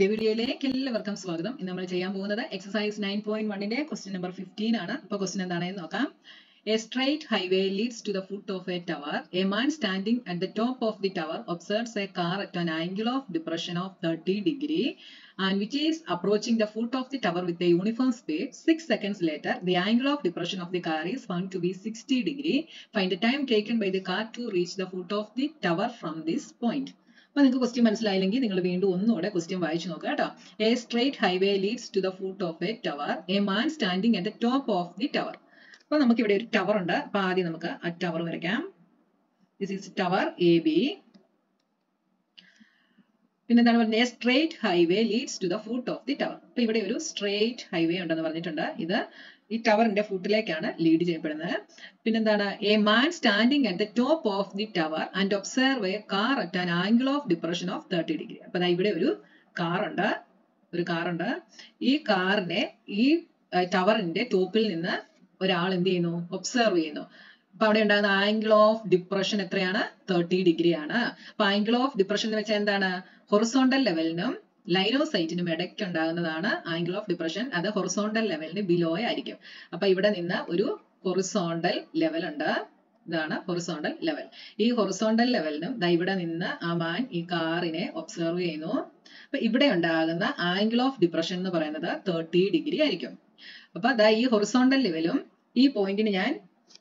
വീഡിയോയിലേക്ക് എല്ലാവർക്കും സ്വാഗതം ഇന്ന് നമ്മൾ ചെയ്യാൻ പോകുന്നത് എക്സസൈസ് നയൻ പോയിന്റ് വണ്ണിന്റെ ക്വസ്റ്റ്യൻ നമ്പർ ഫിഫ്റ്റീൻ ആണ് അപ്പൊ ക്വസ്റ്റ്യൻ എന്താണെന്ന് നോക്കാം a straight highway leads to the foot of a tower a man standing at the top of the tower observes a car at an angle of depression of thirty degree and which is approaching the foot of the tower with a uniform speed. Six seconds later, the angle of depression of the car is found to be 60 degree. Find the time taken by the car to reach the foot of the tower from this point. അപ്പൊ നിങ്ങൾക്ക് question മനസ്സിലായില്ലെങ്കിൽ നിങ്ങൾ വീണ്ടും ഒന്നുകൂടെ question വായിച്ചു നോക്കുക കേട്ടോ a straight highway leads to the foot of a tower a man standing at the top of the tower അപ്പൊ നമുക്ക് ഇവിടെ ഒരു ടവർ ഉണ്ട് അപ്പൊ ആദ്യം നമുക്ക് ആ ടവർ വരയ്ക്കാം this is tower A B പിന്നെ എന്താണ് പറയുന്നത് straight highway leads to the foot of the tower അപ്പൊ ഇവിടെ ഒരു സ്ട്രേറ്റ് ഹൈവേ ഉണ്ടെന്ന് പറഞ്ഞിട്ടുണ്ട് ഇത് ഈ ടവറിന്റെ ഫുട്ടിലേക്കാണ് ലീഡ് ചെയ്യപ്പെടുന്നത് പിന്നെന്താണ് a man standing at the top of the tower and observe a car at an angle of depression of thirty degree അപ്പൊ ഇവിടെ ഒരു കാർ ഉണ്ട് ഒരു കാർ ഉണ്ട് ഈ കാറിനെ ഈ ടവറിന്റെ ടോപ്പിൽ നിന്ന് ഒരാൾ എന്ത് ചെയ്യുന്നു ഒബ്സർവ് ചെയ്യുന്നു അപ്പൊ അവിടെ ഉണ്ടാകുന്ന ആംഗിൾ ഓഫ് ഡിപ്രഷൻ എത്രയാണ് തേർട്ടി ഡിഗ്രി ആണ് അപ്പൊ ആംഗിൾ ഓഫ് ഡിപ്രഷൻ എന്ന് വെച്ചാൽ എന്താണ് ഹൊറിസോണ്ടൽ ലെവലിനും ലൈനോസൈറ്റിനും ഇടയ്ക്ക് ഉണ്ടാകുന്നതാണ് ആംഗിൾ ഓഫ് ഡിപ്രഷൻ അത് ഹൊറിസോണ്ടൽ ലെവലിന് ബിലോ ആയിരിക്കും അപ്പൊ ഇവിടെ നിന്ന് ഒരു ഹൊറിസോണ്ടൽ ലെവൽ ഉണ്ട് ഇതാണ് ഹൊറിസോണ്ടൽ ലെവൽ ഈ ഹൊറിസോണ്ടൽ ലെവലിനും ദാ ഇവിടെ നിന്ന് ആ മാൻ ഈ കാറിനെ ഒബ്സർവ് ചെയ്യുന്നു അപ്പൊ ഇവിടെ ഉണ്ടാകുന്ന ആംഗിൾ ഓഫ് ഡിപ്രഷൻ എന്ന് പറയുന്നത് തേർട്ടി ഡിഗ്രി ആയിരിക്കും അപ്പൊ ദാ ഈ ഹൊറിസോണ്ടൽ ലെവലും ഈ പോയിന്റിന് ഞാൻ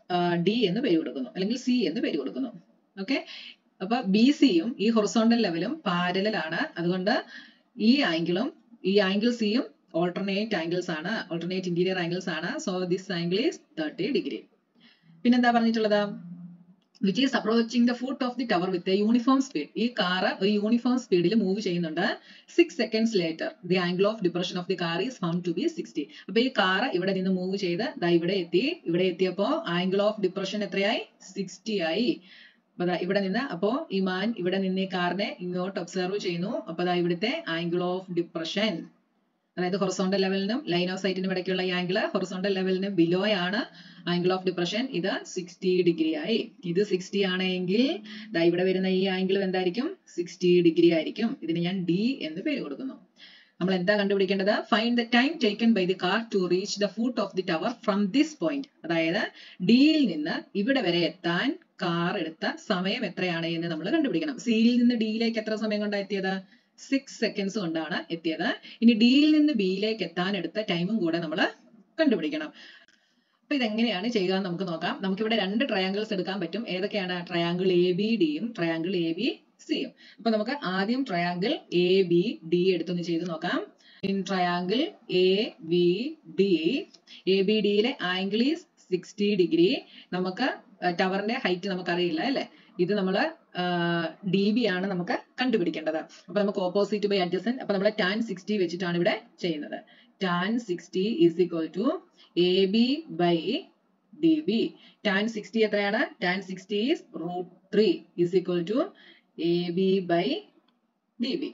ഡി എന്ന് പേര് കൊടുക്കുന്നു അല്ലെങ്കിൽ സി എന്ന് പേര് കൊടുക്കുന്നു ഓക്കെ അപ്പൊ ബി സിയും ഈ ഹൊറിസോണ്ടൽ ലെവലും പാരലാണ് അതുകൊണ്ട് ഈ ആംഗിളും ഈ ആംഗിൾ സിയും ഓൾട്ടർനേറ്റ് ആംഗിൾസ് ആണ് ഓൾട്ടർനേറ്റ് ഇന്റീരിയർ ആംഗിൾസ് ആണ് so this angle is thirty degree പിന്നെന്താ പറഞ്ഞിട്ടുള്ളത് which is approaching the foot of the tower with a uniform speed ഈ കാർ ഒരു യൂണിഫോം സ്പീഡിൽ മൂവ് ചെയ്യുന്നുണ്ട് six seconds later the angle of depression of the car is found to be sixty അപ്പൊ ഈ car ഇവിടെ നിന്ന് move ചെയ്ത് ദാ ഇവിടെ എത്തി ഇവിടെ എത്തിയപ്പോ ആംഗിൾ ഓഫ് ഡിപ്രഷൻ എത്രയായി സിക്സ്റ്റി ആയി അപ്പൊ ഇവിടെ നിന്ന് അപ്പോ ഈ മാൻ ഇവിടെ നിന്ന് ഈ കാറിനെ ഇങ്ങോട്ട് ഒബ്സർവ് ചെയ്യുന്നു അപ്പൊ ദാ ഇവിടുത്തെ ആംഗിൾ ഓഫ് ഡിപ്രഷൻ അതായത് ഹൊറിസോണ്ടൽ ലെവലിനും ലൈൻ ഓഫ് സൈറ്റിനും ഇടയ്ക്കുള്ള ഈ ആംഗിൾ ഹൊറിസോണ്ടൽ ലെവലിന് ബിലോ ആണ് ആംഗിൾ ഓഫ് ഡിപ്രഷൻ ഇത് സിക്സ്റ്റി ഡിഗ്രി ആയി ഇത് സിക്സ്റ്റി ആണെങ്കിൽ ദാ ഇവിടെ വരുന്ന ഈ ആംഗിൾ എന്തായിരിക്കും സിക്സ്റ്റി ഡിഗ്രി ആയിരിക്കും ഇതിന് ഞാൻ ഡി എന്ന് പേര് കൊടുക്കുന്നു നമ്മൾ എന്താ കണ്ടുപിടിക്കേണ്ടത് find the time taken by the car to reach the foot of the tower from this point അതായത് ഡിയിൽ നിന്ന് ഇവിടെ വരെ എത്താൻ കാർ എടുത്ത സമയം എത്രയാണ് എന്ന് നമ്മൾ കണ്ടുപിടിക്കണം സിയിൽ നിന്ന് ഡിയിലേക്ക് എത്ര സമയം കൊണ്ടാണ് എത്തിയത് സിക്സ് സെക്കൻഡ്സ് കൊണ്ടാണ് എത്തിയത് ഇനി ഡിയിൽ നിന്ന് ബിയിലേക്ക് എത്താൻ എടുത്ത ടൈമും കൂടെ നമ്മൾ കണ്ടുപിടിക്കണം അപ്പൊ ഇതെങ്ങനെയാണ് ചെയ്യുക എന്ന് നമുക്ക് നോക്കാം നമുക്കിവിടെ രണ്ട് ട്രയാങ്കിൾസ് എടുക്കാൻ പറ്റും ഏതൊക്കെയാണ് ട്രയാങ്കിൾ എ ബി ഡിയും ട്രയാങ്കിൾ എ ബി സിയും അപ്പൊ നമുക്ക് ആദ്യം ട്രയാങ്കിൾ എ ബി ഡി എടുത്തൊന്ന് ചെയ്ത് നോക്കാം in triangle A B D A B ഡിയിലെ ആംഗിൾ ഈസ് സിക്സ്റ്റി ഡിഗ്രി നമുക്ക് ടവറിന്റെ ഹൈറ്റ് നമുക്കറിയില്ല അല്ലെ ഇത് നമ്മൾ ഡി ബി ആണ് നമുക്ക് കണ്ടുപിടിക്കേണ്ടത് അപ്പൊ നമുക്ക് ഓപ്പോസിറ്റ് ബൈ അഡ്ജസൻ അപ്പൊ നമ്മൾ ടാൻ സിക്സ്റ്റി വെച്ചിട്ടാണ് ഇവിടെ ചെയ്യുന്നത് tan sixty is equal to A B by D B tan sixty എത്രയാണ് tan sixty is root three is equal to A B by D B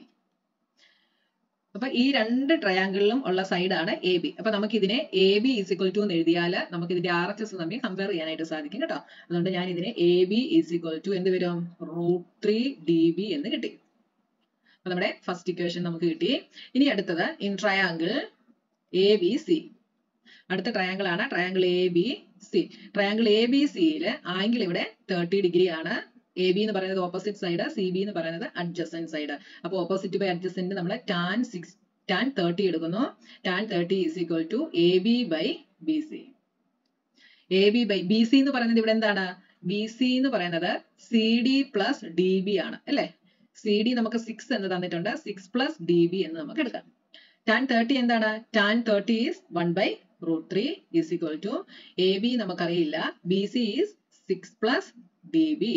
അപ്പൊ ഈ രണ്ട് ട്രയാങ്കിളിലും ഉള്ള സൈഡാണ് എ ബി അപ്പൊ നമുക്ക് ഇതിനെ A B is equal to എന്ന് എഴുതിയാൽ നമുക്ക് ഇതിന്റെ ആർ എച്ച് എസ് തമ്മിൽ കമ്പയർ ചെയ്യാനായിട്ട് സാധിക്കും കേട്ടോ അതുകൊണ്ട് ഞാൻ ഇതിനെ A B is equal to എന്ത് വരും റൂട്ട് ത്രീ ഡി ബി എന്ന് കിട്ടി അപ്പൊ നമ്മുടെ ഫസ്റ്റ് ഇക്വേഷൻ നമുക്ക് കിട്ടി ഇനി അടുത്തത് in triangle A B C അടുത്ത ട്രയാങ്കിൾ ആണ് triangle A B C triangle A B സിയിൽ ആംഗിൾ ഇവിടെ തേർട്ടി ഡിഗ്രി ആണ് എ ബി എന്ന് പറയുന്നത് ഓപ്പോസിറ്റ് സൈഡ് സി ബി എന്ന് പറയുന്നത് അഡ്ജസന്റ് സൈഡ് അപ്പൊ ഓപ്പോസിറ്റ് ബൈ അഡ്ജസന്റ് നമ്മൾ ടാൻ സിക്സ് ടാൻ തേർട്ടി എടുക്കുന്നു tan thirty is equal to A B by B C A B by B C എന്ന് പറയുന്നത് ഇവിടെ എന്താണ് ബി സി എന്ന് പറയുന്നത് C D plus D B ആണ് അല്ലെ സി ഡി നമുക്ക് സിക്സ് എന്ന് തന്നിട്ടുണ്ട് സിക്സ് പ്ലസ് ഡി ബി എന്ന് നമുക്ക് എടുക്കാം ടാൻ തേർട്ടി എന്താണ് tan thirty is one by root three is equal to A B നമുക്കറിയില്ല B C is six plus D B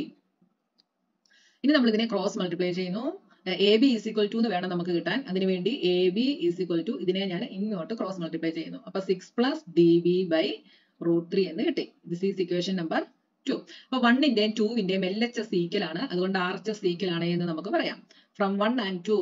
ഇനി നമ്മൾ ഇതിനെ ക്രോസ് മൾട്ടിപ്ലൈ ചെയ്യുന്നു A B is equal to എന്ന് വേണം നമുക്ക് കിട്ടാൻ അതിനുവേണ്ടി A B is equal to ഇതിനെ ഞാൻ ഇങ്ങോട്ട് ക്രോസ് മൾട്ടിപ്ലൈ ചെയ്യുന്നു അപ്പൊ six plus D B by root three എന്ന് കിട്ടി this is equation number two അപ്പൊ വണ്ണിന്റെയും ടൂവിന്റെയും എൽ എച്ച് എസ് ഈക്വൽ ആണ് അതുകൊണ്ട് ആർ എച്ച് എസ് ഈക്വൽ ആണ് എന്ന് നമുക്ക് പറയാം ഫ്രം വൺ ആൻഡ് ടു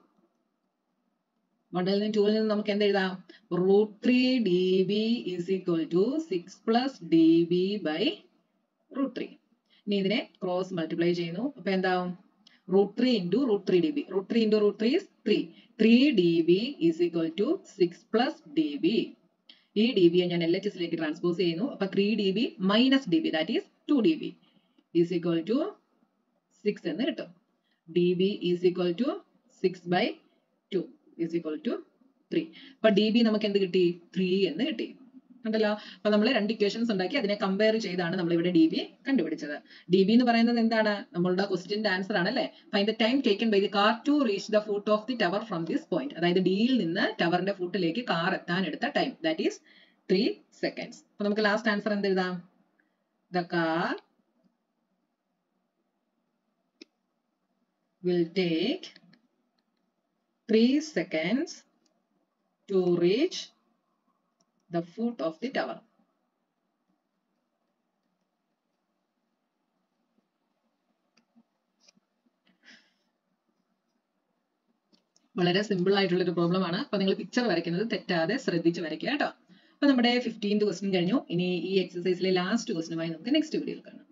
വണ്ണിൽ നിന്ന് ടൂവിൽ നിന്ന് നമുക്ക് എന്ത് എഴുതാം root three D B is equal to six plus D B by root three ഇനി ഇതിനെ ക്രോസ് മൾട്ടിപ്ലൈ ചെയ്യുന്നു അപ്പൊ എന്താവും root three into root three D B root three into root three is three three D B is equal to six plus D B ഈ D ബിയെ ഞാൻ L H എസിലേക്ക് transpose ചെയ്യുന്നു അപ്പൊ three D B minus D B that is two D B is equal to six എന്ന് കിട്ടും D B is equal to six by two is equal to three അപ്പൊ D B നമുക്ക് എന്ത് കിട്ടി three എന്ന് കിട്ടി ഉണ്ടല്ലോ അപ്പൊ നമ്മൾ രണ്ട് ഇക്വേഷൻസ് ഉണ്ടാക്കി അതിനെ കമ്പയർ ചെയ്താണ് നമ്മൾ ഇവിടെ ഡി ബി കണ്ടുപിടിച്ചത് ഡി ബി എന്ന് പറയുന്നത് എന്താണ് നമ്മളുടെ ക്വസ്റ്റിന്റെ ആൻസർ ആണ് അല്ലേ find the time taken by the car to reach the foot of the tower from this point അതായത് ഡിയിൽ നിന്ന് ടവറിന്റെ ഫുട്ടിലേക്ക് കാർ എത്താൻ എടുത്ത time that is three seconds അപ്പൊ നമുക്ക് ലാസ്റ്റ് ആൻസർ എന്ത് എഴുതാം the car will take 3 seconds to reach the foot of the tower. വളരെ സിമ്പിൾ ആയിട്ടുള്ള ഒരു പ്രോബ്ലം ആണ് അപ്പൊ നിങ്ങൾ പിക്ചർ വരയ്ക്കുന്നത് തെറ്റാതെ ശ്രദ്ധിച്ച് വരയ്ക്കുക കേട്ടോ അപ്പൊ നമ്മുടെ ഫിഫ്റ്റീൻത് ക്വസ്റ്റ്യൻ കഴിഞ്ഞു ഇനി ഈ എക്സസൈസിലെ ലാസ്റ്റ് ക്വസ്റ്റിനുമായി നമുക്ക് നെക്സ്റ്റ് വീഡിയോയിൽ കാണാം